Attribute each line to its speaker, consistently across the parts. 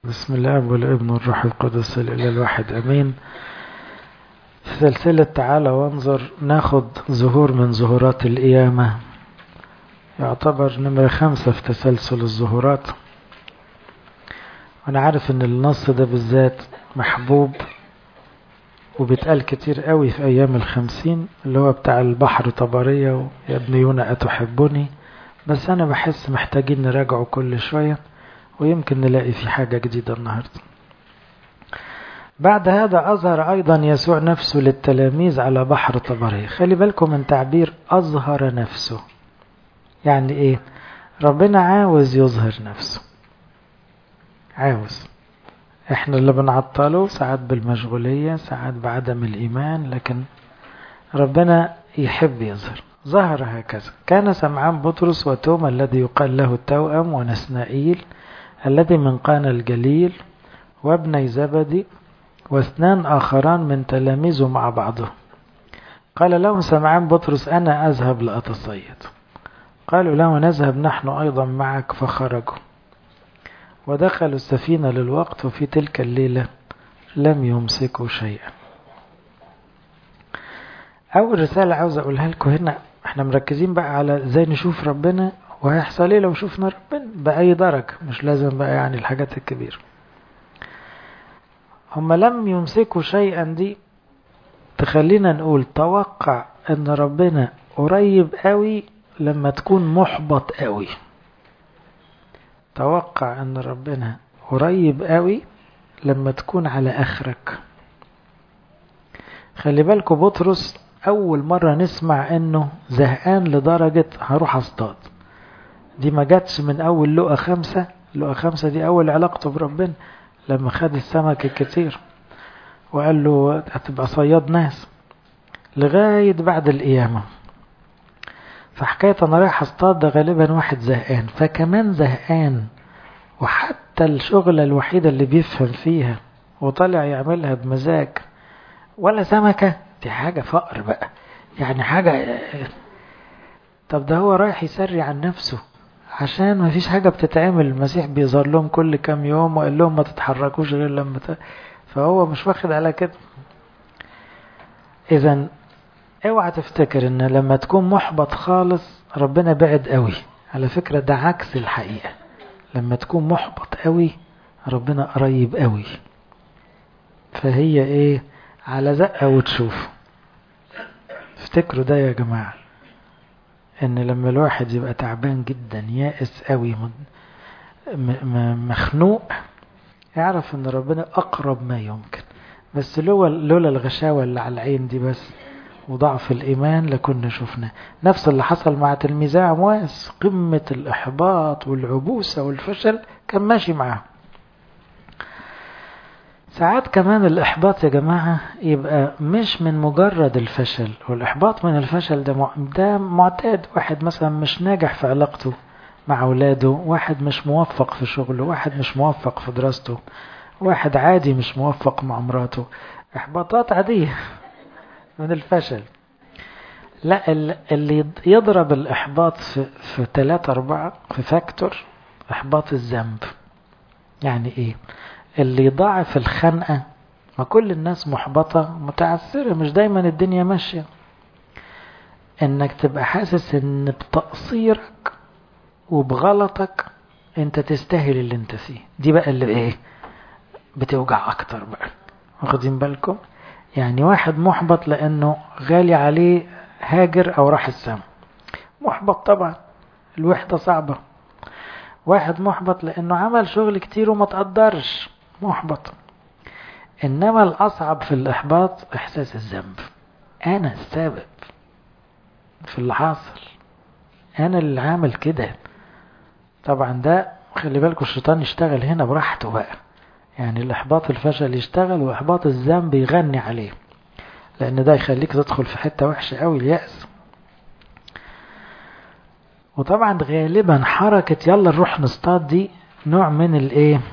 Speaker 1: بسم الله والابن والروح القدس الإله الواحد أمين في سلسلة تعالى وانظر ناخد ظهور من ظهورات القيامة يعتبر نمرة خمسة في تسلسل الظهورات وأنا عارف إن النص ده بالذات محبوب وبيتقال كتير قوي في أيام الخمسين اللي هو بتاع البحر طبرية يا ابن يونا أتحبني بس أنا بحس محتاجين نراجعه كل شوية ويمكن نلاقي في حاجة جديدة النهاردة بعد هذا أظهر أيضا يسوع نفسه للتلاميذ على بحر طبرية خلي بالكم من تعبير أظهر نفسه يعني إيه ربنا عاوز يظهر نفسه عاوز احنا اللي بنعطله ساعات بالمشغولية ساعات بعدم الإيمان لكن ربنا يحب يظهر ظهر هكذا كان سمعان بطرس وتوما الذي يقال له التوأم ونسنائيل الذي من قانا الجليل وابني زبدي واثنان آخران من تلاميذه مع بعضهم قال لهم سمعان بطرس أنا أذهب لأتصيد قالوا له نذهب نحن أيضا معك فخرجوا ودخلوا السفينة للوقت وفي تلك الليلة لم يمسكوا شيئا أول رسالة عاوز أقولها لكم هنا احنا مركزين بقى على ازاي نشوف ربنا وهيحصل ايه لو شفنا ربنا بأي درجة مش لازم بقى يعني الحاجات الكبيرة هم لم يمسكوا شيئا دي تخلينا نقول توقع ان ربنا قريب قوي لما تكون محبط قوي توقع ان ربنا قريب قوي لما تكون على اخرك خلي بالكم بطرس اول مرة نسمع انه زهقان لدرجة هروح اصطاد دي ما جاتش من اول لقى خمسة لقى خمسة دي اول علاقته بربنا لما خد السمك الكتير وقال له هتبقى صياد ناس لغاية بعد القيامة فحكاية انا رايح اصطاد ده غالبا واحد زهقان فكمان زهقان وحتى الشغلة الوحيدة اللي بيفهم فيها وطلع يعملها بمزاج ولا سمكة دي حاجة فقر بقى يعني حاجة طب ده هو رايح يسري عن نفسه عشان ما فيش حاجة بتتعمل المسيح بيظهر لهم كل كام يوم وقال لهم ما تتحركوش غير لما ت... فهو مش واخد على كده اذا اوعى تفتكر ان لما تكون محبط خالص ربنا بعد قوي على فكرة ده عكس الحقيقة لما تكون محبط قوي ربنا قريب قوي فهي ايه على زقة وتشوف افتكروا ده يا جماعة ان لما الواحد يبقى تعبان جدا يائس قوي مخنوق يعرف ان ربنا اقرب ما يمكن بس لولا الغشاوة اللي على العين دي بس وضعف الإيمان لكنا شفنا نفس اللي حصل مع تلميذي عمواس قمة الإحباط والعبوسة والفشل كان ماشي معاه ساعات كمان الإحباط يا جماعة يبقى مش من مجرد الفشل والإحباط من الفشل ده ده معتاد واحد مثلا مش ناجح في علاقته مع أولاده واحد مش موفق في شغله واحد مش موفق في دراسته واحد عادي مش موفق مع مراته إحباطات عادية من الفشل لا اللي يضرب الإحباط في, في ثلاثة أربعة في فاكتور إحباط الذنب يعني إيه اللي يضاعف الخنقة ما كل الناس محبطة متعثرة مش دايما الدنيا ماشية انك تبقى حاسس ان بتقصيرك وبغلطك انت تستاهل اللي انت فيه دي بقى اللي ايه بتوجع اكتر بقى واخدين بالكم يعني واحد محبط لانه غالي عليه هاجر او راح السما محبط طبعا الوحدة صعبة واحد محبط لانه عمل شغل كتير وما تقدرش محبط انما الاصعب في الاحباط احساس الذنب انا السبب في اللي حاصل انا اللي عامل كده طبعا ده خلي بالكم الشيطان يشتغل هنا براحته بقى يعني الاحباط الفشل يشتغل واحباط الذنب يغني عليه لان ده يخليك تدخل في حته وحشه قوي الياس وطبعا غالبا حركة يلا نروح نصطاد دي نوع من الايه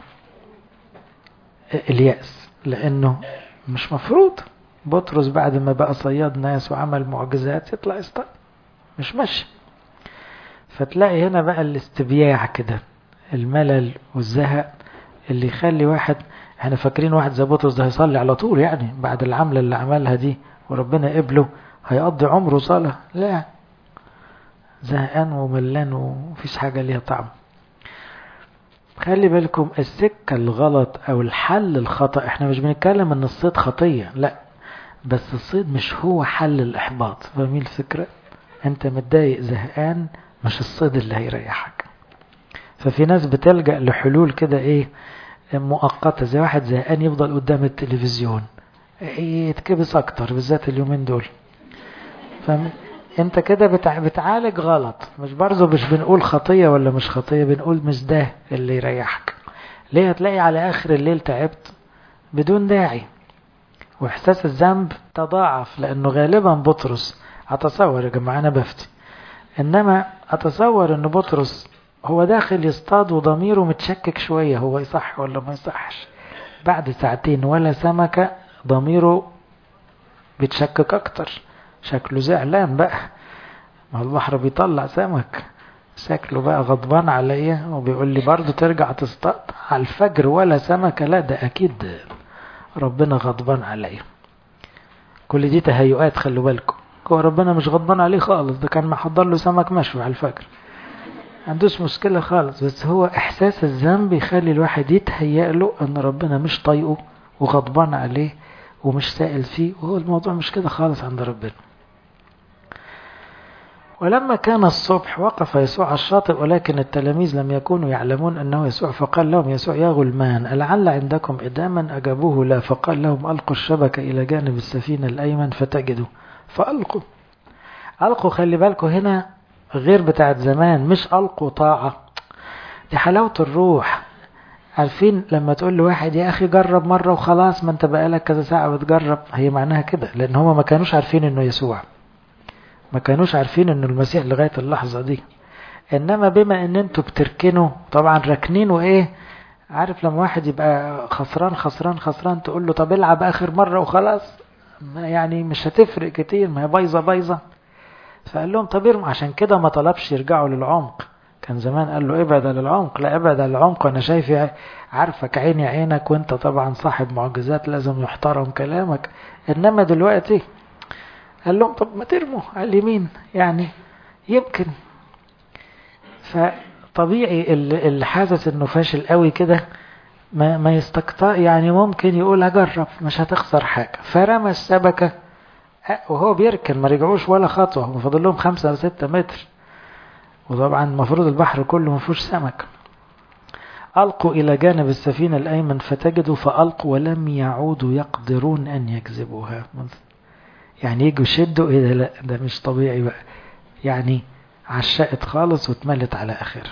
Speaker 1: اليأس لانه مش مفروض بطرس بعد ما بقى صياد ناس وعمل معجزات يطلع يصطاد مش ماشي فتلاقي هنا بقى الاستبياع كده الملل والزهق اللي يخلي واحد احنا فاكرين واحد زي بطرس ده هيصلي على طول يعني بعد العملة اللي عملها دي وربنا قبله هيقضي عمره صلاة لا زهقان وملان ومفيش حاجة ليها طعم خلي بالكم السكة الغلط او الحل الخطأ احنا مش بنتكلم ان الصيد خطية لا بس الصيد مش هو حل الاحباط فاهمين الفكرة انت متضايق زهقان مش الصيد اللي هيريحك ففي ناس بتلجأ لحلول كده ايه مؤقتة زي واحد زهقان يفضل قدام التلفزيون يتكبس اكتر بالذات اليومين دول فاهم انت كده بتع... بتعالج غلط مش برضه مش بنقول خطية ولا مش خطية بنقول مش ده اللي يريحك ليه هتلاقي على اخر الليل تعبت بدون داعي واحساس الذنب تضاعف لانه غالبا بطرس اتصور يا جماعة انا بفتي انما اتصور ان بطرس هو داخل يصطاد وضميره متشكك شوية هو يصح ولا ما يصحش بعد ساعتين ولا سمكة ضميره بيتشكك اكتر شكله زعلان بقى ما البحر بيطلع سمك شكله بقى غضبان عليا وبيقول لي برضه ترجع تصطاد على الفجر ولا سمكة لا ده اكيد ربنا غضبان عليا كل دي تهيؤات خلوا بالكم هو ربنا مش غضبان عليه خالص ده كان محضر له سمك مشوي على الفجر عندوش مشكلة خالص بس هو احساس الذنب يخلي الواحد يتهيأ له ان ربنا مش طايقه وغضبان عليه ومش سائل فيه وهو الموضوع مش كده خالص عند ربنا ولما كان الصبح وقف يسوع على الشاطئ ولكن التلاميذ لم يكونوا يعلمون أنه يسوع فقال لهم يسوع يا غلمان ألعل عندكم إداما أجابوه لا فقال لهم ألقوا الشبكة إلى جانب السفينة الأيمن فتجدوا فألقوا ألقوا خلي بالكم هنا غير بتاعت زمان مش ألقوا طاعة دي حلاوة الروح عارفين لما تقول لواحد يا أخي جرب مرة وخلاص ما أنت بقالك كذا ساعة بتجرب هي معناها كده لأن هما ما كانوش عارفين إنه يسوع ما كانوش عارفين إنه المسيح لغاية اللحظة دي إنما بما إن أنتوا بتركنوا طبعا راكنين وإيه عارف لما واحد يبقى خسران خسران خسران تقول له طب العب آخر مرة وخلاص يعني مش هتفرق كتير ما هي بايظة بايظة فقال لهم طب ارموا عشان كده ما طلبش يرجعوا للعمق كان زمان قال له ابعد عن العمق لا ابعد عن العمق انا شايف عارفك عيني عينك وانت طبعا صاحب معجزات لازم يحترم كلامك انما دلوقتي قال لهم طب ما ترموا على اليمين يعني يمكن فطبيعي اللي حاسس انه فاشل قوي كده ما ما يستقطع يعني ممكن يقول هجرب مش هتخسر حاجه فرمى السبكه وهو بيركن ما رجعوش ولا خطوه فاضل لهم خمسة أو ستة متر وطبعا المفروض البحر كله ما فيهوش سمك ألقوا إلى جانب السفينة الأيمن فتجدوا فألقوا ولم يعودوا يقدرون أن يكذبوها يعني يجوا يشدوا إيه ده لا ده مش طبيعي بقى يعني عشقت خالص واتملت على آخر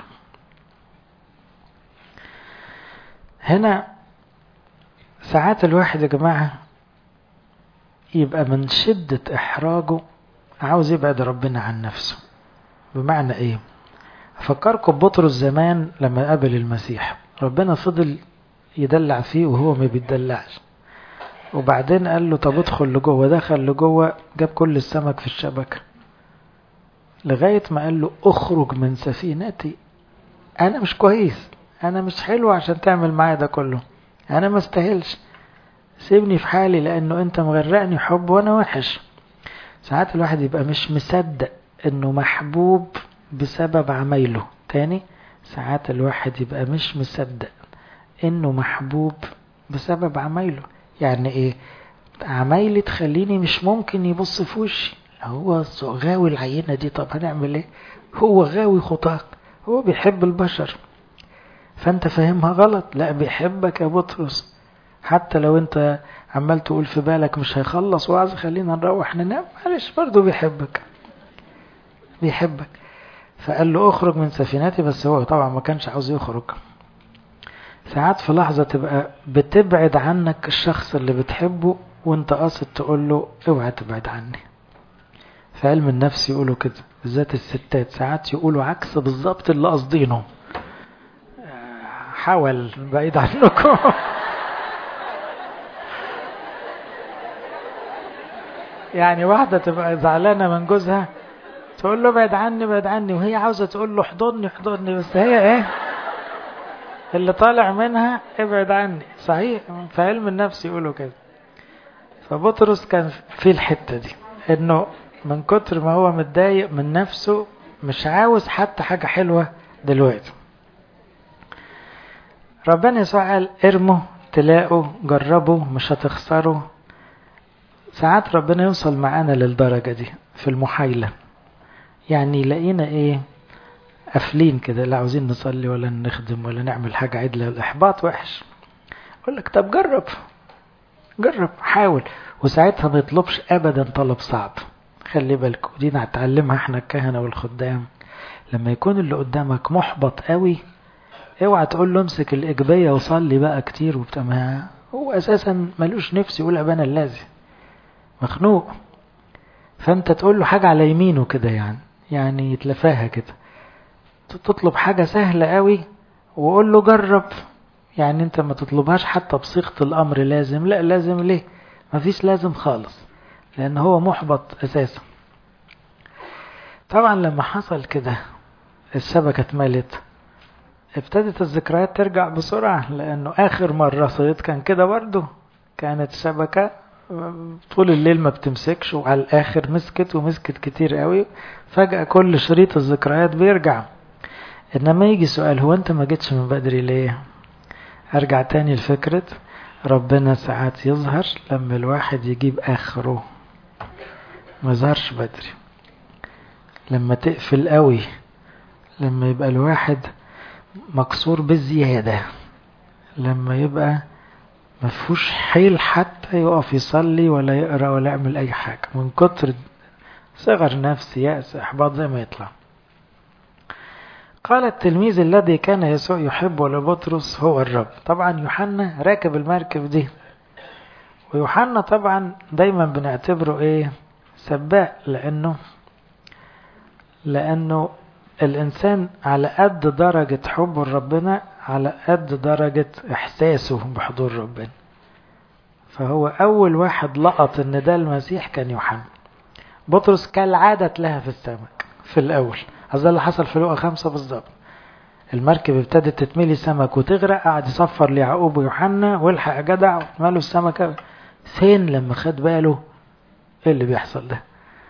Speaker 1: هنا ساعات الواحد يا جماعة يبقى من شدة إحراجه عاوز يبعد ربنا عن نفسه بمعنى ايه افكركم ببطرس زمان لما قابل المسيح ربنا فضل يدلع فيه وهو ما بيدلعش وبعدين قال له طب ادخل لجوه دخل لجوه جاب كل السمك في الشبكة لغاية ما قال له اخرج من سفينتي انا مش كويس انا مش حلو عشان تعمل معايا ده كله انا ما استاهلش سيبني في حالي لانه انت مغرقني حب وانا وحش ساعات الواحد يبقى مش مصدق انه محبوب بسبب عمايله تاني ساعات الواحد يبقى مش مصدق انه محبوب بسبب عمايله يعني ايه عمايلي تخليني مش ممكن يبص في وشي هو غاوي العينة دي طب هنعمل ايه هو غاوي خطاك هو بيحب البشر فانت فاهمها غلط لا بيحبك يا بطرس حتى لو انت عمال تقول في بالك مش هيخلص وعايز خلينا نروح ننام معلش برضه بيحبك بيحبك فقال له اخرج من سفينتي بس هو طبعا ما كانش عاوز يخرج ساعات في لحظة تبقى بتبعد عنك الشخص اللي بتحبه وانت قاصد تقول له اوعى تبعد عني في علم النفس يقولوا كده بالذات الستات ساعات يقولوا عكس بالظبط اللي قاصدينه حاول بعيد عنكم يعني واحدة تبقى زعلانة من جوزها تقول له بعد عني بعد عني وهي عاوزة تقول له احضني احضني بس هي ايه اللي طالع منها ابعد عني صحيح في علم النفس يقولوا كده فبطرس كان في الحتة دي انه من كتر ما هو متضايق من نفسه مش عاوز حتى حاجة حلوة دلوقتي ربنا يسوع قال ارموا تلاقوا جربوا مش هتخسروا ساعات ربنا يوصل معانا للدرجة دي في المحايلة يعني لقينا ايه قافلين كده لا عاوزين نصلي ولا نخدم ولا نعمل حاجة عدلة الإحباط وحش يقول لك طب جرب جرب حاول وساعتها ما يطلبش أبدا طلب صعب خلي بالكم دي نتعلمها احنا الكهنة والخدام لما يكون اللي قدامك محبط قوي اوعى تقول له امسك الإجبية وصلي بقى كتير وبتاع هو أساسا ملوش نفس يقول أبانا اللازم مخنوق فأنت تقول له حاجة على يمينه كده يعني يعني يتلفاها كده تطلب حاجة سهلة قوي وقول له جرب يعني انت ما تطلبهاش حتى بصيغة الأمر لازم لا لازم ليه مفيش لازم خالص لأن هو محبط أساسا طبعا لما حصل كده الشبكة اتملت ابتدت الذكريات ترجع بسرعة لأنه آخر مرة صيد كان كده برضه كانت الشبكة طول الليل ما بتمسكش وعلى الآخر مسكت ومسكت كتير قوي فجأة كل شريط الذكريات بيرجع إنما يجي سؤال هو أنت ما جيتش من بدري ليه أرجع تاني لفكرة ربنا ساعات يظهر لما الواحد يجيب آخره ما ظهرش بدري لما تقفل قوي لما يبقى الواحد مكسور بالزيادة لما يبقى مفهوش حيل حتى يقف يصلي ولا يقرأ ولا يعمل أي حاجة من كتر صغر نفسي يأس إحباط زي ما يطلع قال التلميذ الذي كان يسوع يحبه لبطرس هو الرب طبعا يوحنا راكب المركب دي ويوحنا طبعا دايما بنعتبره ايه سباق لانه لانه الانسان على قد درجة حبه لربنا على قد درجة احساسه بحضور ربنا فهو اول واحد لقط ان ده المسيح كان يوحنا بطرس كالعادة لها في السمك في الاول هذا اللي حصل في لقا خمسة بالظبط المركب ابتدت تتملي سمك وتغرق قعد يصفر ليعقوب ويوحنا والحق يا جدع ماله السمكة فين لما خد باله ايه اللي بيحصل ده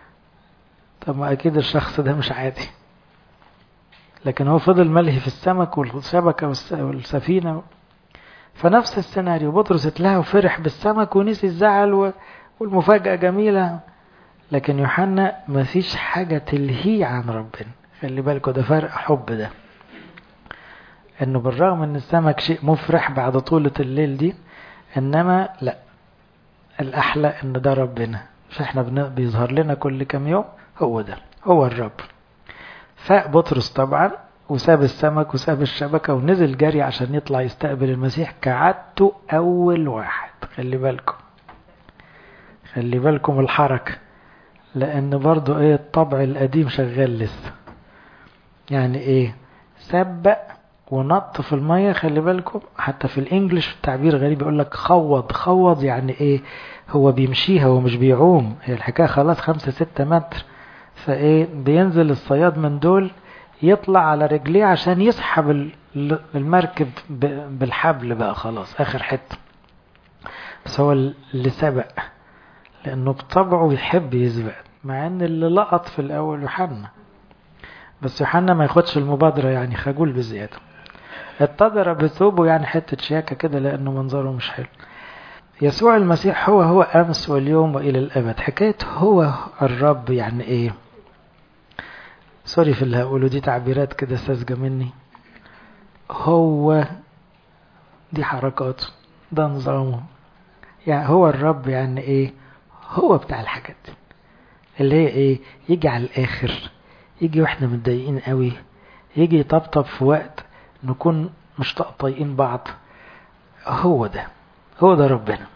Speaker 1: طب ما اكيد الشخص ده مش عادي لكن هو فضل ملهي في السمك والشبكة والسفينة فنفس السيناريو بطرس اتلهى وفرح بالسمك ونسي الزعل والمفاجأة جميلة لكن يوحنا ما فيش حاجة تلهيه عن ربنا خلي بالكوا ده فرق حب ده انه بالرغم ان السمك شيء مفرح بعد طولة الليل دي انما لا الاحلى ان ده ربنا فاحنا بيظهر لنا كل كام يوم هو ده هو الرب فاق بطرس طبعا وساب السمك وساب الشبكة ونزل جري عشان يطلع يستقبل المسيح كعادته أول واحد خلي بالكم خلي بالكم الحركة لأن برضو إيه الطبع القديم شغال لسه يعني إيه سبق ونط في المية خلي بالكم حتى في الإنجليش التعبير غريب يقول لك خوض خوض يعني إيه هو بيمشيها ومش بيعوم هي الحكاية خلاص خمسة ستة متر فايه بينزل الصياد من دول يطلع على رجليه عشان يسحب المركب بالحبل بقى خلاص اخر حته بس هو اللي سبق لانه بطبعه يحب يسبق مع ان اللي لقط في الاول يوحنا بس يوحنا ما ياخدش المبادره يعني خجول بزياده اتضر بثوبه يعني حته شياكه كده لانه منظره مش حلو يسوع المسيح هو هو امس واليوم والى الابد حكايه هو الرب يعني ايه سوري في اللي هقوله دي تعبيرات كده ساذجة مني هو دي حركاته ده نظامه يعني هو الرب يعني ايه هو بتاع الحاجات دي اللي هي ايه يجي على الاخر يجي واحنا متضايقين قوي يجي يطبطب في وقت نكون مش طايقين بعض هو ده هو ده ربنا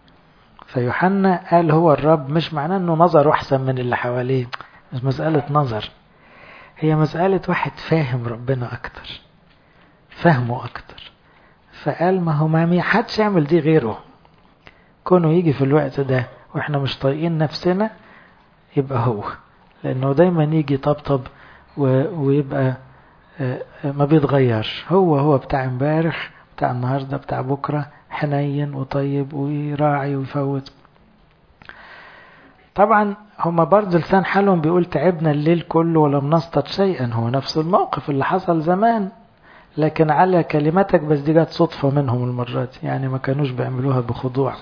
Speaker 1: فيوحنا قال هو الرب مش معناه انه نظر احسن من اللي حواليه مش مسألة نظر هي مسألة واحد فاهم ربنا أكتر فهمه أكتر فقال ما هو ما حدش يعمل دي غيره كونه يجي في الوقت ده واحنا مش طايقين نفسنا يبقى هو لأنه دايما يجي طبطب ويبقى ما بيتغيرش هو هو بتاع امبارح بتاع النهارده بتاع بكره حنين وطيب ويراعي ويفوت طبعا هما برضه لسان حالهم بيقول تعبنا الليل كله ولم نصطاد شيئا هو نفس الموقف اللي حصل زمان لكن على كلمتك بس دي جت صدفة منهم المرة دي يعني ما كانوش بيعملوها بخضوع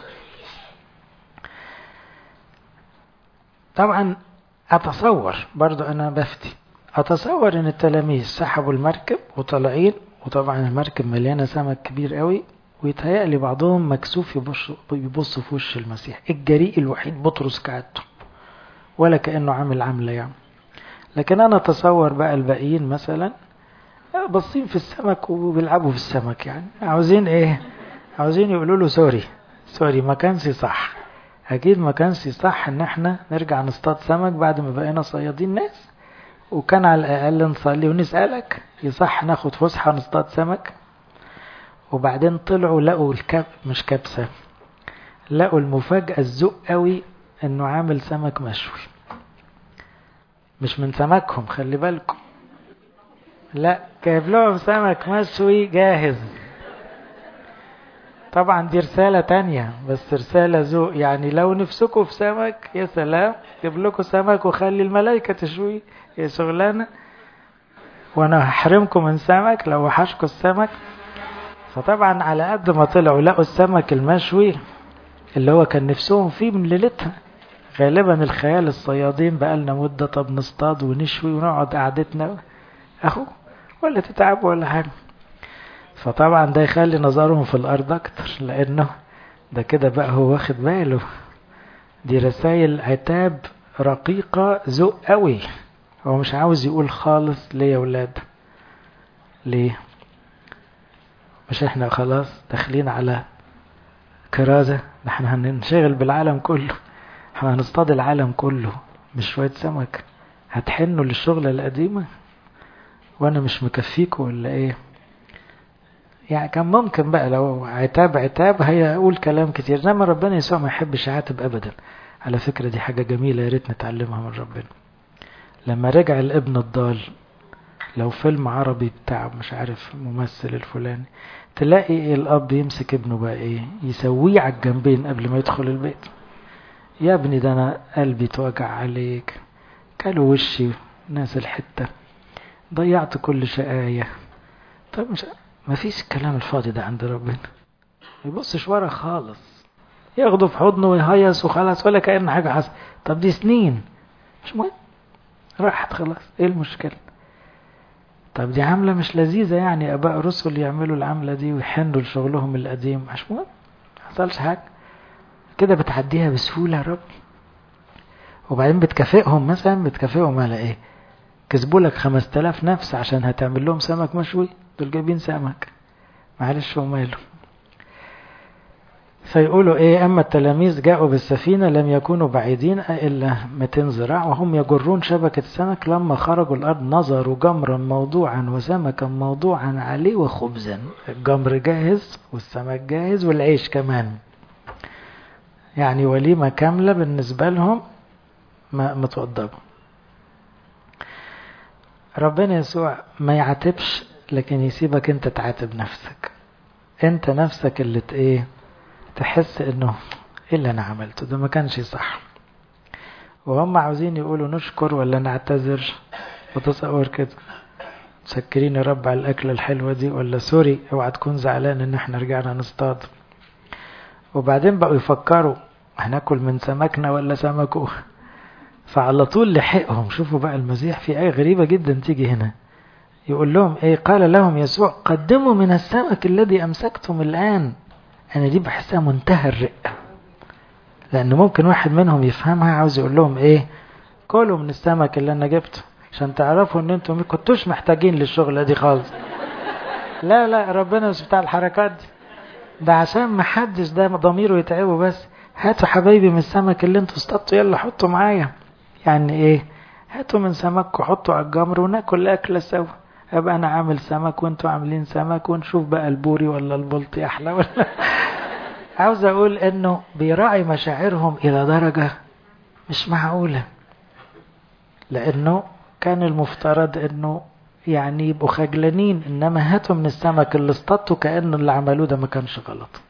Speaker 1: طبعا أتصور برضو أنا بفتي أتصور إن التلاميذ سحبوا المركب وطالعين وطبعا المركب مليانة سمك كبير قوي ويتهيألي بعضهم مكسوف يبص يبص في وش المسيح الجريء الوحيد بطرس كعادته ولا كأنه عامل عملة يعني لكن أنا أتصور بقى الباقيين مثلا باصين في السمك وبيلعبوا في السمك يعني عاوزين إيه عاوزين يقولوا له سوري سوري ما كانش صح أكيد ما كانش صح إن إحنا نرجع نصطاد سمك بعد ما بقينا صيادين ناس وكان على الأقل نصلي ونسألك يصح ناخد فسحة نصطاد سمك وبعدين طلعوا لقوا الكب مش كبسة لقوا المفاجأة الذوق قوي انه عامل سمك مشوي مش من سمكهم خلي بالكم لا جايب لهم سمك مشوي جاهز طبعا دي رسالة تانية بس رسالة ذوق يعني لو نفسكم في سمك يا سلام جيب لكم سمك وخلي الملائكة تشوي يا شغلانة وانا هحرمكم من سمك لو وحشكم السمك فطبعا على قد ما طلعوا لقوا السمك المشوي اللي هو كان نفسهم فيه من ليلتها غالبا الخيال الصيادين بقالنا مدة طب نصطاد ونشوي ونقعد قعدتنا اهو ولا تتعبوا ولا حاجة فطبعا ده يخلي نظرهم في الأرض أكتر لأنه ده كده بقى هو واخد باله دي رسائل عتاب رقيقة ذوق قوي هو مش عاوز يقول خالص ليه يا ولاد ليه مش احنا خلاص داخلين على كرازة احنا هننشغل بالعالم كله احنا هنصطاد العالم كله مش شوية سمك هتحنوا للشغلة القديمة وانا مش مكفيكوا ولا ايه يعني كان ممكن بقى لو عتاب عتاب هيقول كلام كتير انما ربنا يسوع ما يحبش يعاتب ابدا على فكرة دي حاجة جميلة يا ريت نتعلمها من ربنا لما رجع الابن الضال لو فيلم عربي بتاع مش عارف ممثل الفلاني تلاقي الاب يمسك ابنه بقى ايه يسويه على الجنبين قبل ما يدخل البيت يا ابني ده انا قلبي توجع عليك كلوا وشي ناس الحته ضيعت كل شقاية طب مش ما فيش الكلام الفاضي ده عند ربنا ما يبصش ورا خالص ياخده في حضنه ويهيص وخلاص ولا كأن حاجة حصل طب دي سنين مش مهم راحت خلاص ايه المشكلة طب دي عاملة مش لذيذة يعني اباء رسل يعملوا العملة دي ويحنوا لشغلهم القديم مش مهم حصلش حاجة كده بتعديها بسهولة يا رب وبعدين بتكافئهم مثلا بتكافئهم على ايه كسبوا لك خمس تلاف نفس عشان هتعمل لهم سمك مشوي دول جايبين سمك معلش وماله فيقولوا ايه اما التلاميذ جاءوا بالسفينة لم يكونوا بعيدين الا 200 ذراع وهم يجرون شبكة السمك لما خرجوا الارض نظروا جمرا موضوعا وسمكا موضوعا عليه وخبزا الجمر جاهز والسمك جاهز والعيش كمان يعني وليمة كاملة بالنسبة لهم متوضبة ربنا يسوع ما يعاتبش لكن يسيبك انت تعاتب نفسك انت نفسك اللي ايه تحس انه ايه اللي انا عملته ده ما كانش صح وهم عاوزين يقولوا نشكر ولا نعتذر وتصور كده مسكرين يا رب على الاكله الحلوه دي ولا سوري اوعى تكون زعلان ان احنا رجعنا نصطاد وبعدين بقوا يفكروا هناكل من سمكنا ولا سمكه فعلى طول لحقهم شوفوا بقى المسيح في آية غريبة جدا تيجي هنا يقول لهم ايه قال لهم يسوع قدموا من السمك الذي أمسكتم الآن أنا دي بحسها منتهى الرقة لأن ممكن واحد منهم يفهمها عاوز يقول لهم ايه كلوا من السمك اللي أنا جبته عشان تعرفوا ان انتم ما كنتوش محتاجين للشغلة دي خالص لا لا ربنا مش بتاع الحركات دي ده عشان ما حدش ده ضميره يتعبه بس هاتوا حبايبي من السمك اللي انتوا اصطادتوا يلا حطوا معايا يعني ايه هاتوا من سمك وحطوا على الجمر وناكل اكله سوا ابقى انا عامل سمك وانتوا عاملين سمك ونشوف بقى البوري ولا البلطي احلى ولا عاوز اقول انه بيراعي مشاعرهم الى درجة مش معقولة لانه كان المفترض انه يعني يبقوا خجلانين انما هاتوا من السمك اللي اصطادته كأن اللي عملوه ده ما كانش غلط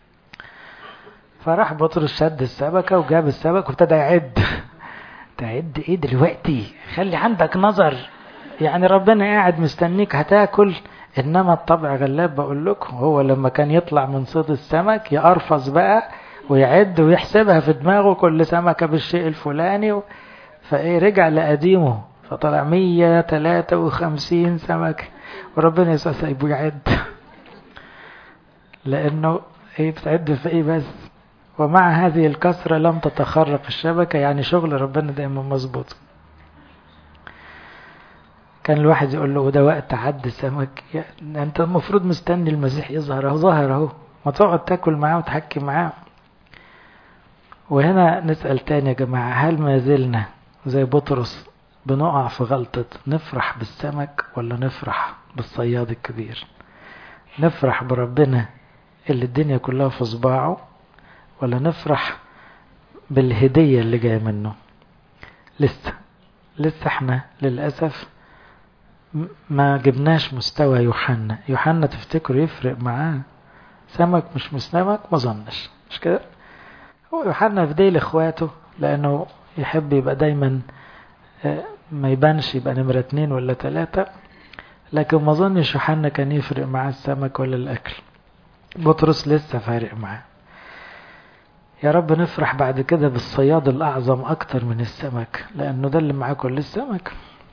Speaker 1: فراح بطرس شد السمكة وجاب السمك وابتدى يعد تعد ايه دلوقتي خلي عندك نظر يعني ربنا قاعد مستنيك هتاكل انما الطبع غلاب بقول لكم هو لما كان يطلع من صيد السمك يقرفص بقى ويعد ويحسبها في دماغه كل سمكة بالشيء الفلاني و... فايه رجع لقديمه فطلع 153 سمكة وربنا يسوع سايبه يعد لانه ايه بتعد في ايه بس ومع هذه الكثرة لم تتخرق الشبكة يعني شغل ربنا دائما مظبوط كان الواحد يقول له ده وقت عد سمك يعني انت المفروض مستني المسيح يظهر اهو ظهر اهو ما تقعد تاكل معاه وتحكي معاه وهنا نسأل تاني يا جماعة هل ما زلنا زي بطرس بنقع في غلطة نفرح بالسمك ولا نفرح بالصياد الكبير نفرح بربنا اللي الدنيا كلها في صباعه ولا نفرح بالهدية اللي جاية منه لسه لسه احنا للأسف ما جبناش مستوى يوحنا يوحنا تفتكروا يفرق معاه سمك مش مسلمك ما ظنش مش كده هو يوحنا في ديل اخواته لانه يحب يبقى دايما ما يبانش يبقى نمرة اتنين ولا تلاتة لكن ما ظنش يوحنا كان يفرق معاه السمك ولا الاكل بطرس لسه فارق معاه يا رب نفرح بعد كده بالصياد الأعظم أكتر من السمك لأنه ده اللي معاه كل السمك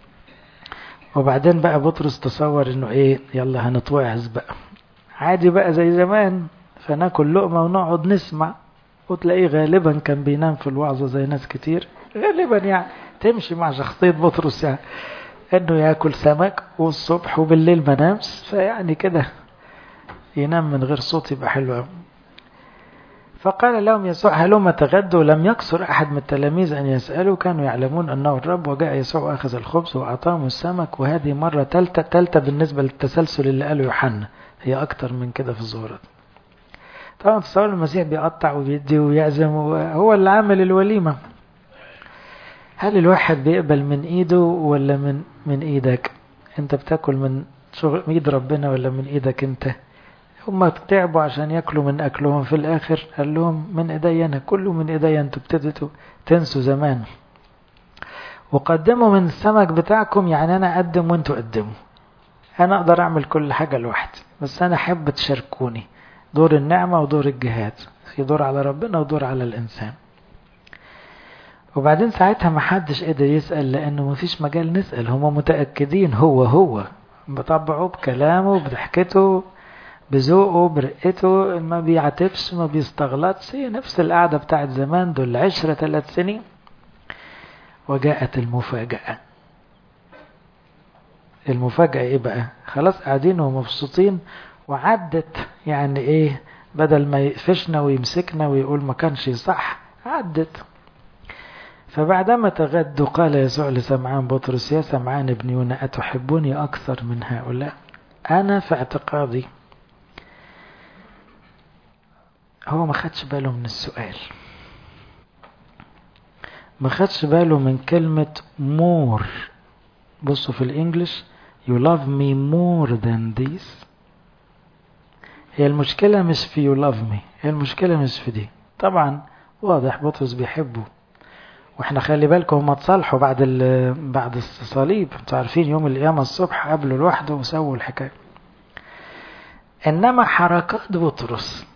Speaker 1: وبعدين بقى بطرس تصور إنه إيه يلا هنتوعظ بقى عادي بقى زي زمان فناكل لقمة ونقعد نسمع وتلاقيه غالبا كان بينام في الوعظة زي ناس كتير غالبا يعني تمشي مع شخصية بطرس يعني إنه ياكل سمك والصبح وبالليل ما نامش فيعني كده ينام من غير صوت يبقى حلو قوي فقال لهم يسوع هلما تغدوا لم يكسر أحد من التلاميذ أن يسألوا كانوا يعلمون أنه الرب وجاء يسوع وأخذ الخبز وأعطاهم السمك وهذه مرة تالتة تالتة بالنسبة للتسلسل اللي قاله يوحنا هي أكتر من كده في الظهورات طبعا تصور المسيح بيقطع وبيدي ويعزم هو اللي عامل الوليمة هل الواحد بيقبل من ايده ولا من من ايدك انت بتاكل من شغل ايد ربنا ولا من ايدك انت هم تعبوا عشان ياكلوا من اكلهم في الاخر قال لهم من ايدي انا كله من ايدي انتوا ابتديتوا تنسوا زمان وقدموا من السمك بتاعكم يعني انا اقدم وانتوا قدموا انا اقدر اعمل كل حاجة لوحدي بس انا احب تشاركوني دور النعمة ودور الجهاد في دور على ربنا ودور على الانسان وبعدين ساعتها ما حدش قدر يسأل لانه ما فيش مجال نسأل هم متأكدين هو هو بطبعه بكلامه بضحكته بذوقه برقته ما بيعتبش ما بيستغلطش هي نفس القعدة بتاعت زمان دول عشرة ثلاث سنين وجاءت المفاجأة المفاجأة ايه بقى خلاص قاعدين ومبسوطين وعدت يعني ايه بدل ما يقفشنا ويمسكنا ويقول ما كانش صح عدت فبعدما تغدوا قال يسوع لسمعان بطرس يا سمعان ابن يونا أتحبني أكثر من هؤلاء أنا في اعتقادي هو ما خدش باله من السؤال ما خدش باله من كلمة more بصوا في الانجليش you love me more than this هي المشكلة مش في you love me هي المشكلة مش في دي طبعا واضح بطرس بيحبه واحنا خلي بالكم هم اتصالحوا بعد بعد الصليب انتوا عارفين يوم القيامة الصبح قابلوا لوحده وسووا الحكاية انما حركات بطرس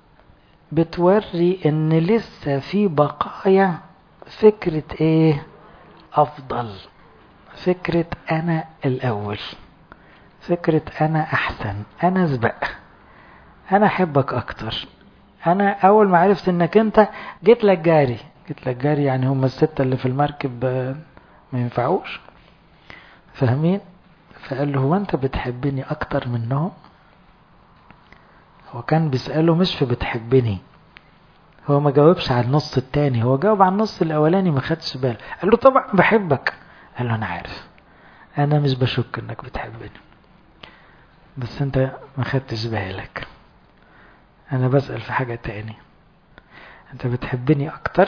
Speaker 1: بتوري ان لسه في بقايا فكرة ايه افضل فكرة انا الاول فكرة انا احسن انا اسبق انا احبك اكتر انا اول ما عرفت انك انت جيت لك جاري جيت لك جاري يعني هم الستة اللي في المركب ما ينفعوش فاهمين فقال له هو انت بتحبني اكتر منهم هو كان بيسأله مش في بتحبني هو ما جاوبش على النص التاني هو جاوب على النص الاولاني ما خدش باله قال له طبعا بحبك قال له انا عارف انا مش بشك انك بتحبني بس انت ما خدتش بالك انا بسأل في حاجة تاني انت بتحبني اكتر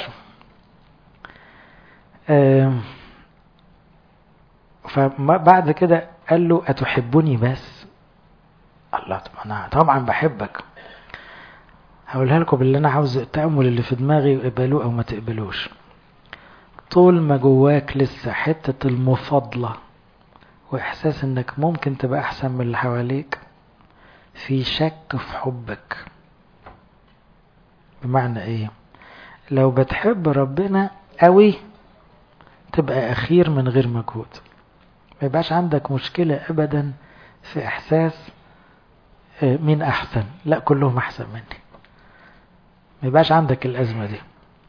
Speaker 1: فبعد كده قال له أتحبني بس الله طب أنا طبعا بحبك هقولها لكم باللي أنا عاوز التأمل اللي في دماغي اقبلوه أو ما تقبلوش طول ما جواك لسه حتة المفاضلة وإحساس إنك ممكن تبقى أحسن من اللي حواليك في شك في حبك بمعنى إيه لو بتحب ربنا قوي تبقى أخير من غير مجهود ما يبقاش عندك مشكلة أبدا في إحساس مين أحسن لا كلهم أحسن مني ما يبقاش عندك الأزمة دي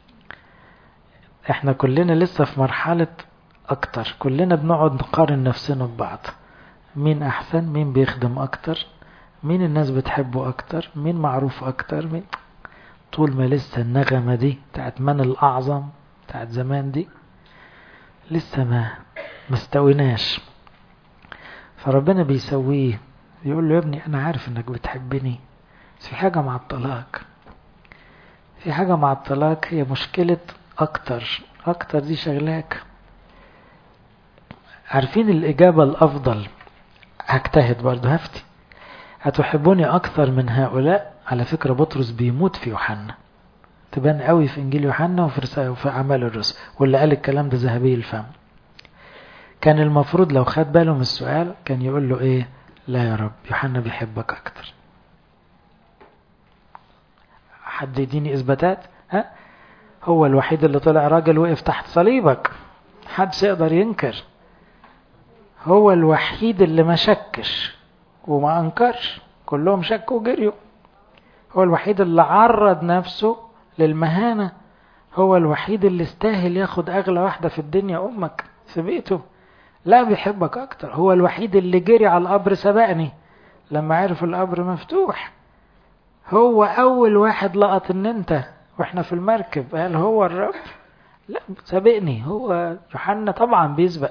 Speaker 1: احنا كلنا لسه في مرحلة أكتر كلنا بنقعد نقارن نفسنا ببعض مين أحسن مين بيخدم أكتر مين الناس بتحبه أكتر مين معروف أكتر مين طول ما لسه النغمة دي بتاعت من الأعظم بتاعت زمان دي لسه ما مستويناش فربنا بيسويه يقول له يا ابني أنا عارف إنك بتحبني بس في حاجة معطلاك في حاجة معطلاك هي مشكلة أكتر أكتر دي شغلاك عارفين الإجابة الأفضل هجتهد برضه هفتي هتحبوني أكثر من هؤلاء على فكرة بطرس بيموت في يوحنا تبان قوي في إنجيل يوحنا وفي رسالة وفي أعمال الرسل واللي قال الكلام ده ذهبي الفم كان المفروض لو خد باله من السؤال كان يقول له إيه لا يا رب يوحنا بيحبك أكتر حد يديني إثباتات ها هو الوحيد اللي طلع راجل وقف تحت صليبك محدش يقدر ينكر هو الوحيد اللي ما شكش وما انكرش كلهم شكوا وجريوا هو الوحيد اللي عرض نفسه للمهانة هو الوحيد اللي استاهل ياخد اغلى واحدة في الدنيا امك في بيته لا بيحبك اكتر هو الوحيد اللي جري على القبر سبقني لما عرف القبر مفتوح هو اول واحد لقط ان انت واحنا في المركب قال هو الرب لا سابقني هو يوحنا طبعا بيسبق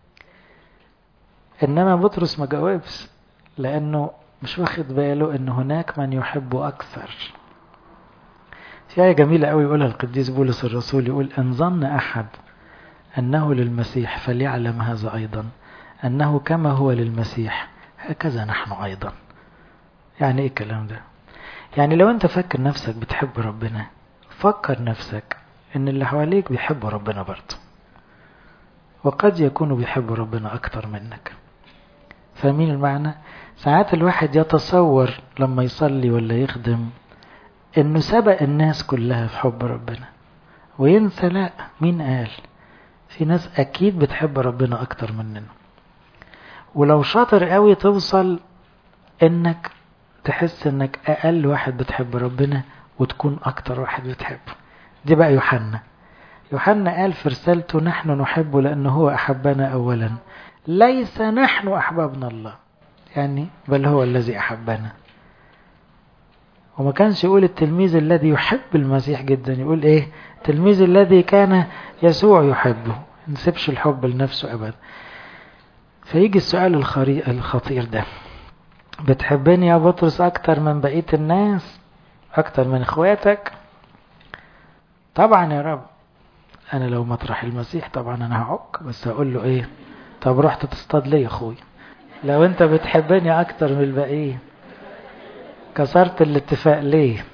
Speaker 1: انما بطرس ما جاوبش لانه مش واخد باله ان هناك من يحبه اكثر في آية جميلة قوي يقولها القديس بولس الرسول يقول إن ظن أحد أنه للمسيح فليعلم هذا أيضا أنه كما هو للمسيح هكذا نحن أيضا يعني إيه الكلام ده يعني لو أنت فكر نفسك بتحب ربنا فكر نفسك ان اللي حواليك بيحبوا ربنا برضه وقد يكونوا بيحبوا ربنا اكتر منك فاهمين المعنى ساعات الواحد يتصور لما يصلي ولا يخدم انه سبق الناس كلها في حب ربنا وينسى لا مين قال في ناس اكيد بتحب ربنا اكتر مننا ولو شاطر قوي توصل انك تحس انك اقل واحد بتحب ربنا وتكون أكتر واحد بتحبه دي بقى يوحنا يوحنا قال في رسالته نحن نحبه لأنه هو أحبنا أولا ليس نحن أحببنا الله يعني بل هو الذي أحبنا وما كانش يقول التلميذ الذي يحب المسيح جدا يقول ايه التلميذ الذي كان يسوع يحبه نسيبش الحب لنفسه أبدا فيجي السؤال الخطير ده بتحبني يا بطرس أكتر من بقية الناس أكتر من إخواتك طبعا يا رب أنا لو مطرح المسيح طبعا أنا هعك بس هقول له إيه طب رحت تصطاد ليه يا أخوي لو أنت بتحبني أكتر من الباقيين كسرت الاتفاق ليه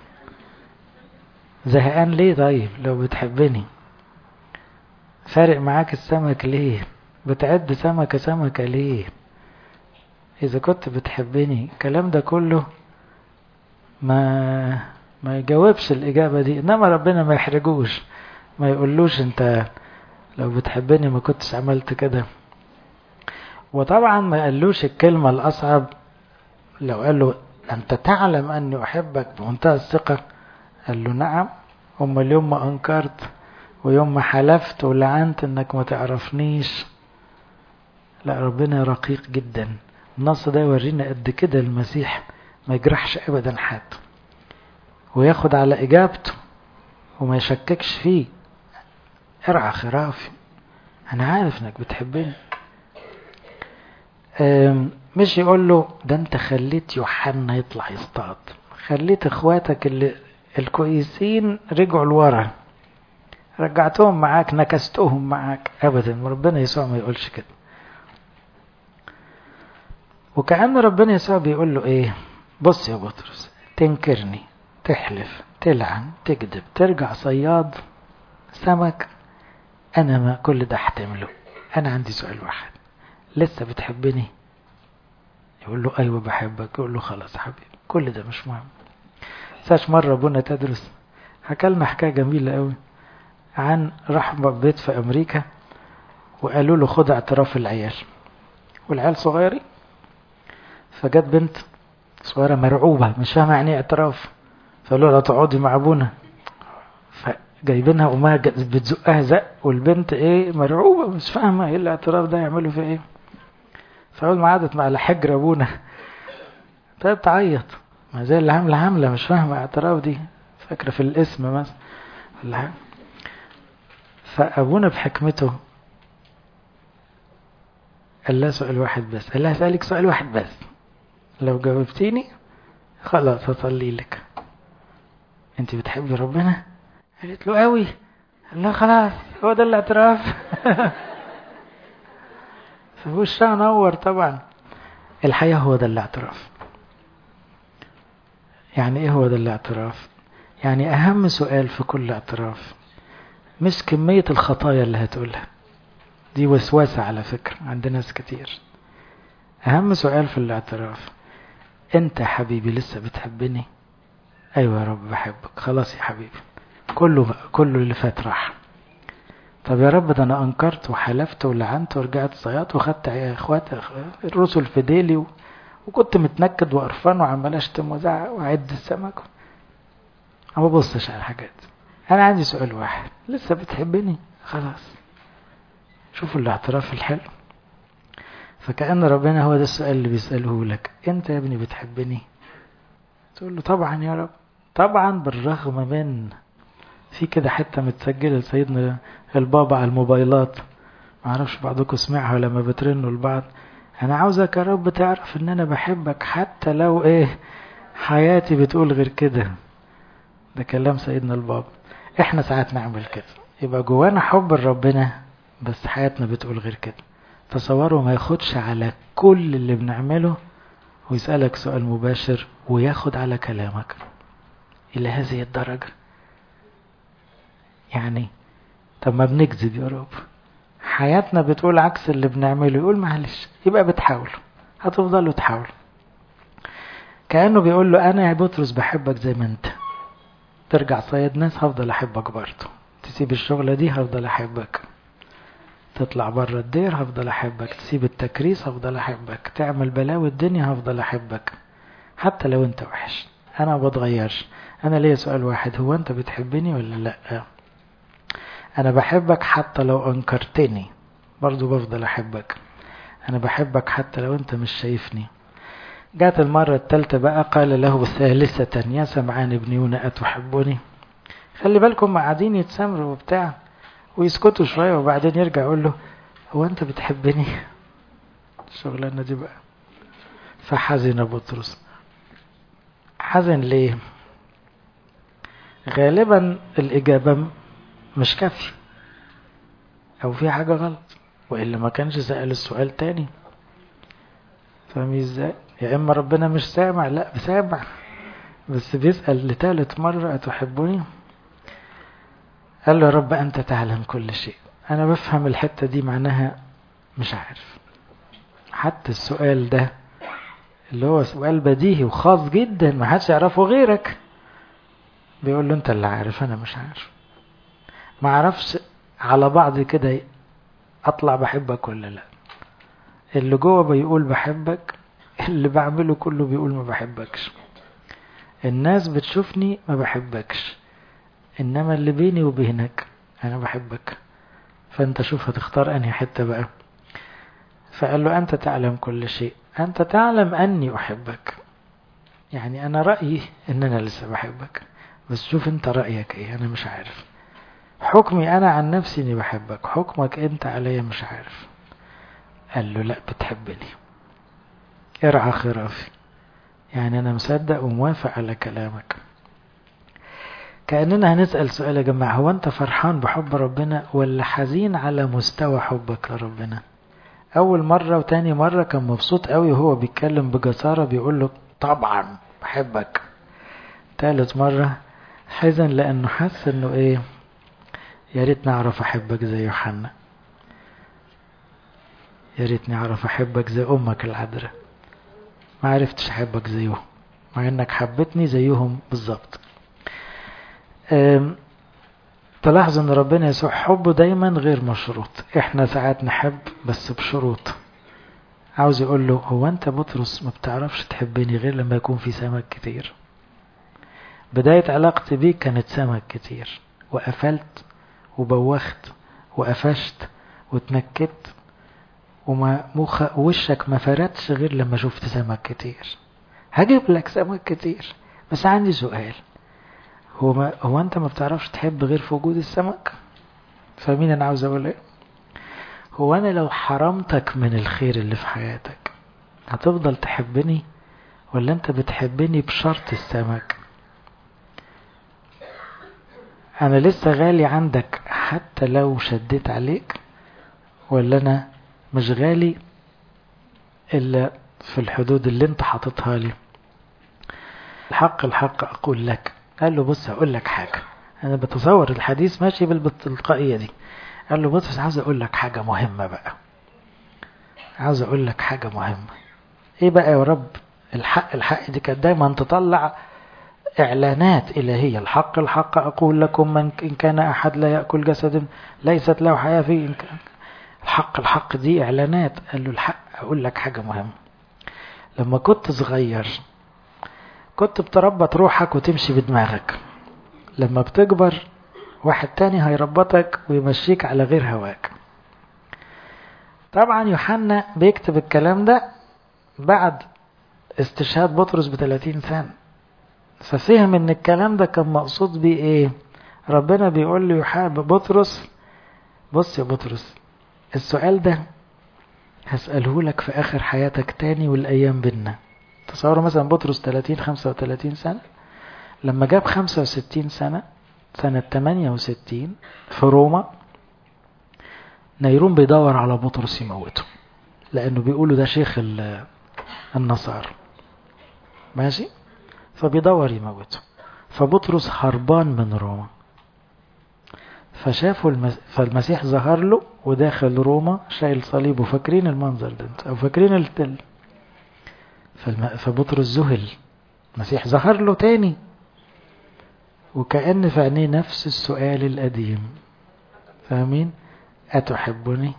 Speaker 1: زهقان ليه طيب لو بتحبني فارق معاك السمك ليه بتعد سمكة سمكة ليه إذا كنت بتحبني الكلام ده كله ما ما يجاوبش الإجابة دي إنما ربنا ما يحرجوش ما يقولوش أنت لو بتحبني ما كنتش عملت كده وطبعا ما قالوش الكلمة الأصعب لو قال له أنت تعلم أني أحبك بمنتهى الثقة قال له نعم أما اليوم ما أنكرت ويوم ما حلفت ولعنت أنك ما تعرفنيش لا ربنا رقيق جدا النص ده يورينا قد كده المسيح ما يجرحش ابدا حد وياخد على اجابته وما يشككش فيه ارعى خرافي انا عارف انك بتحبني مش يقول له ده انت خليت يوحنا يطلع يصطاد خليت اخواتك اللي الكويسين رجعوا لورا رجعتهم معاك نكستهم معاك ابدا ربنا يسوع ما يقولش كده وكأن ربنا يسوع بيقول له ايه بص يا بطرس تنكرني تحلف تلعن تكذب ترجع صياد سمك انا ما كل ده احتمله انا عندي سؤال واحد لسه بتحبني يقول له ايوه بحبك يقول له خلاص حبيبي كل ده مش مهم ساش مرة ابونا تدرس حكى لنا حكاية جميلة قوي عن راح بيت في امريكا وقالوا له خد اعتراف العيال والعيال صغيرين فجت بنت صغيرة مرعوبة مش فاهمة يعني اعتراف فقالوا لها تقعدي مع ابونا فجايبينها وما بتزقها زق والبنت ايه مرعوبة مش فاهمة ايه الاعتراف ده يعملوا فيه ايه فأول ما قعدت مع حجر ابونا ابتدت تعيط ما زي اللي عاملة عاملة مش فاهمة اعتراف دي فاكرة في الاسم مثلا ولا حاجة فأبونا بحكمته قال لها سؤال واحد بس قال لها هسألك سؤال واحد بس لو جاوبتيني خلاص هصلي لك انت بتحبي ربنا قالت له قوي قال لها خلاص هو ده الاعتراف فوشها نور طبعا الحقيقة هو ده الاعتراف يعني ايه هو ده الاعتراف يعني اهم سؤال في كل اعتراف مش كمية الخطايا اللي هتقولها دي وسوسة على فكرة عند ناس كتير أهم سؤال في الاعتراف أنت حبيبي لسه بتحبني أيوة يا رب بحبك خلاص يا حبيبي كله كله اللي فات راح طب يا رب ده أنا أنكرت وحلفت ولعنت ورجعت صياد وخدت إخوات الرسل في ديلي و... وكنت متنكد وقرفان وعمال أشتم وزعق وأعد السمك ما ببصش على الحاجات أنا عندي سؤال واحد لسه بتحبني خلاص شوفوا الاعتراف الحلو فكأن ربنا هو ده السؤال اللي بيسأله لك انت يا ابني بتحبني تقول له طبعا يا رب طبعا بالرغم من في كده حتة متسجلة لسيدنا البابا على الموبايلات معرفش بعضكم سمعها لما بترنوا لبعض انا عاوزك يا رب تعرف ان انا بحبك حتى لو ايه حياتي بتقول غير كده ده كلام سيدنا البابا احنا ساعات نعمل كده يبقى جوانا حب لربنا بس حياتنا بتقول غير كده تصوروا ما ياخدش على كل اللي بنعمله ويسألك سؤال مباشر وياخد على كلامك إلى هذه الدرجة يعني طب ما بنكذب يا رب حياتنا بتقول عكس اللي بنعمله يقول معلش يبقى بتحاولوا هتفضلوا تحاولوا كأنه بيقول له أنا يا بطرس بحبك زي ما أنت ترجع صيد ناس هفضل أحبك برضه تسيب الشغلة دي هفضل أحبك تطلع بره الدير هفضل أحبك تسيب التكريس هفضل أحبك تعمل بلاوي الدنيا هفضل أحبك حتى لو أنت وحش أنا ما بتغيرش أنا ليا سؤال واحد هو أنت بتحبني ولا لأ أنا بحبك حتى لو أنكرتني برضو بفضل أحبك أنا بحبك حتى لو أنت مش شايفني جات المرة التالتة بقى قال له ثالثة يا سمعان ابن يونا أتحبني خلي بالكم قاعدين يتسامروا وبتاع ويسكتوا شوية وبعدين يرجع يقول له هو أنت بتحبني الشغلانة دي بقى فحزن بطرس حزن ليه غالبا الإجابة مش كافية أو في حاجة غلط وإلا ما كانش سأل السؤال تاني فاهمين ازاي يا إما ربنا مش سامع لا سامع بس بيسأل لثالث مرة أتحبني قال له يا رب أنت تعلم كل شيء أنا بفهم الحتة دي معناها مش عارف حتى السؤال ده اللي هو سؤال بديهي وخاص جدا ما حدش يعرفه غيرك بيقول له انت اللي عارف انا مش عارف ما اعرفش على بعض كده اطلع بحبك ولا لا اللي جوه بيقول بحبك اللي بعمله كله بيقول ما بحبكش الناس بتشوفني ما بحبكش انما اللي بيني وبينك انا بحبك فانت شوف هتختار انهي حتة بقى فقال له انت تعلم كل شيء انت تعلم اني احبك يعني انا رأيي ان انا لسه بحبك بس شوف انت رأيك ايه انا مش عارف حكمي انا عن نفسي اني بحبك حكمك انت عليا مش عارف قال له لا بتحبني ارعى خرافي يعني انا مصدق وموافق على كلامك كأننا هنسأل سؤال يا جماعة هو أنت فرحان بحب ربنا ولا حزين على مستوى حبك لربنا أول مرة وتاني مرة كان مبسوط قوي وهو بيتكلم بجسارة بيقول له طبعا بحبك تالت مرة حزن لأنه حس إنه إيه يا ريتني أعرف أحبك زي يوحنا يا ريتني أعرف أحبك زي أمك العذراء ما عرفتش أحبك زيهم مع إنك حبتني زيهم بالظبط تلاحظ ان ربنا يسوع حبه دايما غير مشروط احنا ساعات نحب بس بشروط عاوز يقول له هو انت بطرس ما بتعرفش تحبني غير لما يكون في سمك كتير بداية علاقتي بيك كانت سمك كتير وقفلت وبوخت وقفشت واتنكت وما مخ وشك ما فردش غير لما شفت سمك كتير هجيب لك سمك كتير بس عندي سؤال هو ما هو انت ما بتعرفش تحب غير في وجود السمك فاهمين انا عاوز اقول ايه هو انا لو حرمتك من الخير اللي في حياتك هتفضل تحبني ولا انت بتحبني بشرط السمك انا لسه غالي عندك حتى لو شديت عليك ولا انا مش غالي الا في الحدود اللي انت حاططها لي الحق الحق اقول لك قال له بص هقول لك حاجة أنا بتصور الحديث ماشي بالتلقائية دي قال له بص بس عاوز أقول لك حاجة مهمة بقى عاوز أقول لك حاجة مهمة إيه بقى يا رب الحق الحق دي كانت دايما تطلع إعلانات إلهية الحق الحق أقول لكم من إن كان أحد لا يأكل جسد ليست له حياة فيه إن كان الحق الحق دي إعلانات قال له الحق أقول لك حاجة مهمة لما كنت صغير كنت بتربط روحك وتمشي بدماغك لما بتكبر واحد تاني هيربطك ويمشيك على غير هواك طبعا يوحنا بيكتب الكلام ده بعد استشهاد بطرس بثلاثين سنة ففهم ان الكلام ده كان مقصود بيه ايه ربنا بيقول له يوحنا بطرس بص يا بطرس السؤال ده هسأله لك في آخر حياتك تاني والأيام بينا تصوروا مثلا بطرس 30 35 سنة لما جاب 65 سنة سنة 68 في روما نيرون بيدور على بطرس يموته لأنه بيقولوا ده شيخ النصارى ماشي فبيدور يموته فبطرس هربان من روما فشافوا المس... فالمسيح ظهر له وداخل روما شايل صليبه فاكرين المنظر ده او فاكرين التل فالم... فبطرس ذهل المسيح ظهر له تاني وكأن في عينيه نفس السؤال القديم فاهمين أتحبني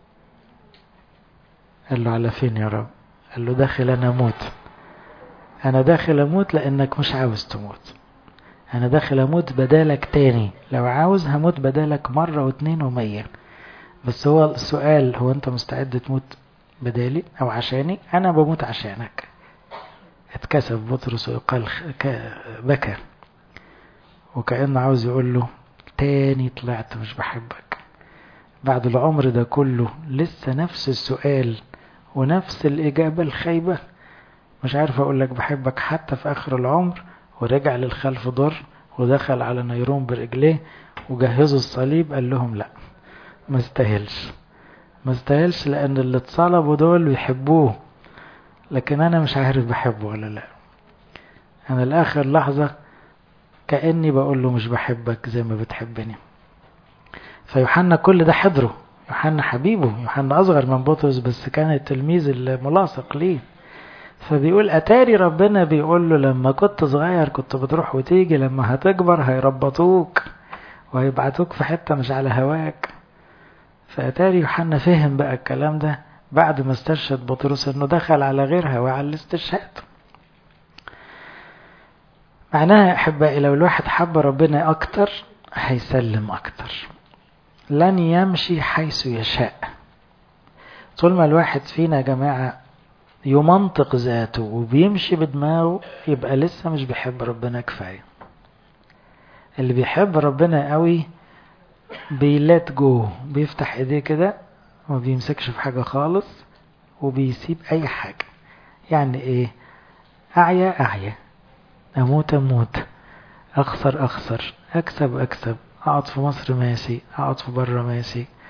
Speaker 1: قال له على فين يا رب قال له داخل أنا أموت أنا داخل أموت لأنك مش عاوز تموت أنا داخل أموت بدالك تاني لو عاوز هموت بدالك مرة واتنين ومية بس هو السؤال هو أنت مستعد تموت بدالي أو عشاني أنا بموت عشانك اتكسف بطرس وقال بكى وكأنه عاوز يقول له تاني طلعت مش بحبك بعد العمر ده كله لسه نفس السؤال ونفس الإجابة الخايبة مش عارف أقول لك بحبك حتى في آخر العمر ورجع للخلف ضر ودخل على نيرون برجليه وجهزوا الصليب قال لهم لا ما استاهلش ما استاهلش لأن اللي اتصلبوا دول بيحبوه لكن أنا مش عارف بحبه ولا لا أنا لآخر لحظة كأني بقول له مش بحبك زي ما بتحبني فيوحنا كل ده حضره يوحنا حبيبه يوحنا أصغر من بطرس بس كان التلميذ الملاصق ليه فبيقول أتاري ربنا بيقول له لما كنت صغير كنت بتروح وتيجي لما هتكبر هيربطوك وهيبعتوك في حتة مش على هواك فأتاري يوحنا فهم بقى الكلام ده بعد ما استشهد بطرس انه دخل على غير هوا على الاستشهاد معناها احبائي لو الواحد حب ربنا اكتر هيسلم اكتر لن يمشي حيث يشاء طول ما الواحد فينا يا جماعة يمنطق ذاته وبيمشي بدماغه يبقى لسه مش بيحب ربنا كفاية اللي بيحب ربنا قوي بيلات جو بيفتح ايديه كده وما بيمسكش في حاجة خالص وبيسيب اي حاجة يعني ايه اعيا اعيا اموت اموت اخسر اخسر اكسب اكسب اقعد في مصر ماشي اقعد في بره ماشي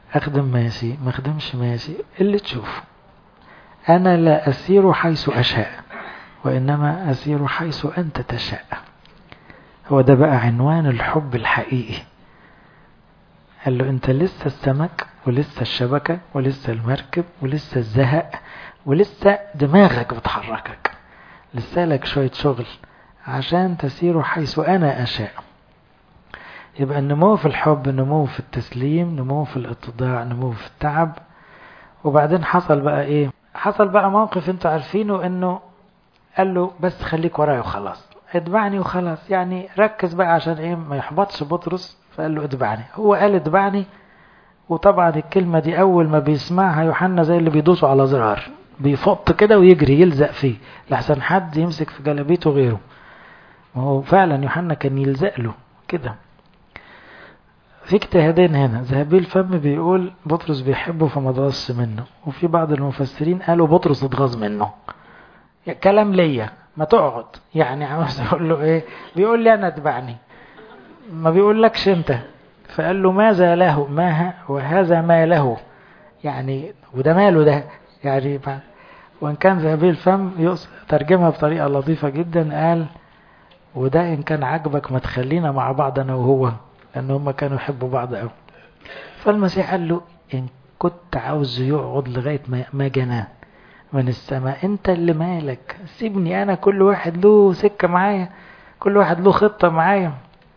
Speaker 1: أخدم ماشي ما أخدمش ماشي اللي تشوفه أنا لا أسير حيث أشاء وإنما أسير حيث أنت تشاء هو ده بقى عنوان الحب الحقيقي قال له أنت لسه السمك ولسه الشبكة ولسه المركب ولسه الزهق ولسه دماغك بتحركك لسه لك شوية شغل عشان تسير حيث أنا أشاء يبقى النمو في الحب نمو في التسليم نمو في الاتضاع نمو في التعب وبعدين حصل بقى ايه حصل بقى موقف انتوا عارفينه انه قال له بس خليك ورايا وخلاص اتبعني وخلاص يعني ركز بقى عشان ايه ما يحبطش بطرس فقال له اتبعني هو قال اتبعني وطبعا الكلمة دي أول ما بيسمعها يوحنا زي اللي بيدوسوا على زرار بيفط كده ويجري يلزق فيه لحسن حد يمسك في جلابيته غيره وهو فعلا يوحنا كان يلزق له كده في اجتهادين هنا ذهبي الفم بيقول بطرس بيحبه فما اتغص منه وفي بعض المفسرين قالوا بطرس اتغاظ منه كلام ليا ما تقعد يعني عاوز اقول له ايه بيقول لي انا اتبعني ما بيقولكش انت فقال له ماذا له ما وهذا ما له يعني وده ماله ده يعني وان كان ذهبي الفم ترجمها بطريقة لطيفة جدا قال وده ان كان عجبك ما تخلينا مع بعض انا وهو لان هم كانوا يحبوا بعض قوي فالمسيح قال له ان كنت عاوز يقعد لغاية ما جناه من السماء انت اللي مالك سيبني انا كل واحد له سكة معايا كل واحد له خطة معايا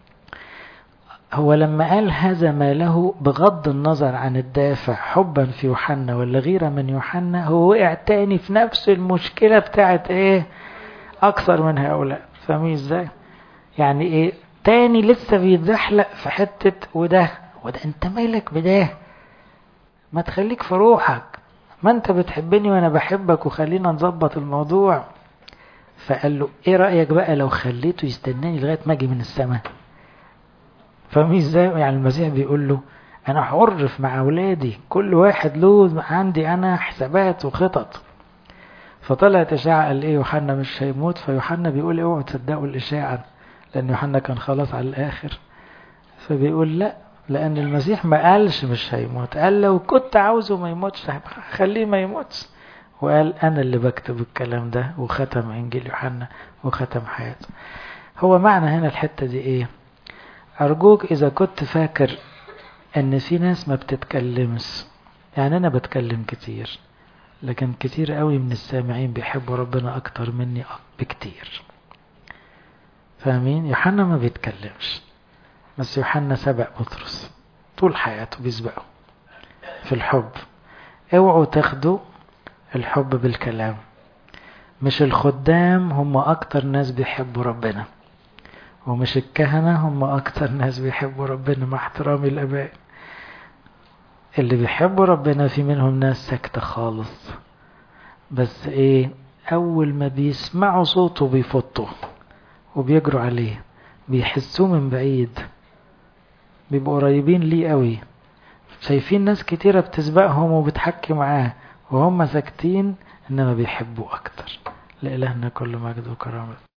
Speaker 1: هو لما قال هذا ما له بغض النظر عن الدافع حبا في يوحنا ولا غيرة من يوحنا هو وقع تاني في نفس المشكلة بتاعت ايه اكثر من هؤلاء فاهمين ازاي يعني ايه تاني لسه بيتزحلق في حتة وده وده انت مالك بده ما تخليك في روحك ما انت بتحبني وانا بحبك وخلينا نظبط الموضوع فقال له ايه رأيك بقى لو خليته يستناني لغاية ما اجي من السماء فاهمين ازاي يعني المسيح بيقول له انا حر مع اولادي كل واحد له عندي انا حسابات وخطط فطلعت اشاعة قال ايه يوحنا مش هيموت فيوحنا بيقول اوعوا تصدقوا الاشاعة لان يوحنا كان خلاص على الاخر فبيقول لا لان المسيح ما قالش مش هيموت قال لو كنت عاوزه ما يموتش خليه ما يموتش وقال انا اللي بكتب الكلام ده وختم انجيل يوحنا وختم حياته هو معنى هنا الحتة دي ايه أرجوك إذا كنت فاكر أن في ناس ما بتتكلمش يعني أنا بتكلم كتير لكن كتير قوي من السامعين بيحبوا ربنا أكتر مني بكتير فاهمين يوحنا ما بيتكلمش بس يوحنا سبق بطرس طول حياته بيسبقه في الحب اوعوا تاخدوا الحب بالكلام مش الخدام هم أكتر ناس بيحبوا ربنا ومش الكهنة هم أكتر ناس بيحبوا ربنا مع احترامي الآباء اللي بيحبوا ربنا في منهم ناس ساكتة خالص بس ايه أول ما بيسمعوا صوته بيفطوا وبيجروا عليه بيحسوه من بعيد بيبقوا قريبين ليه قوي شايفين ناس كتيرة بتسبقهم وبتحكي معاه وهم ساكتين إنما بيحبوا أكتر لإلهنا كل مجد وكرامة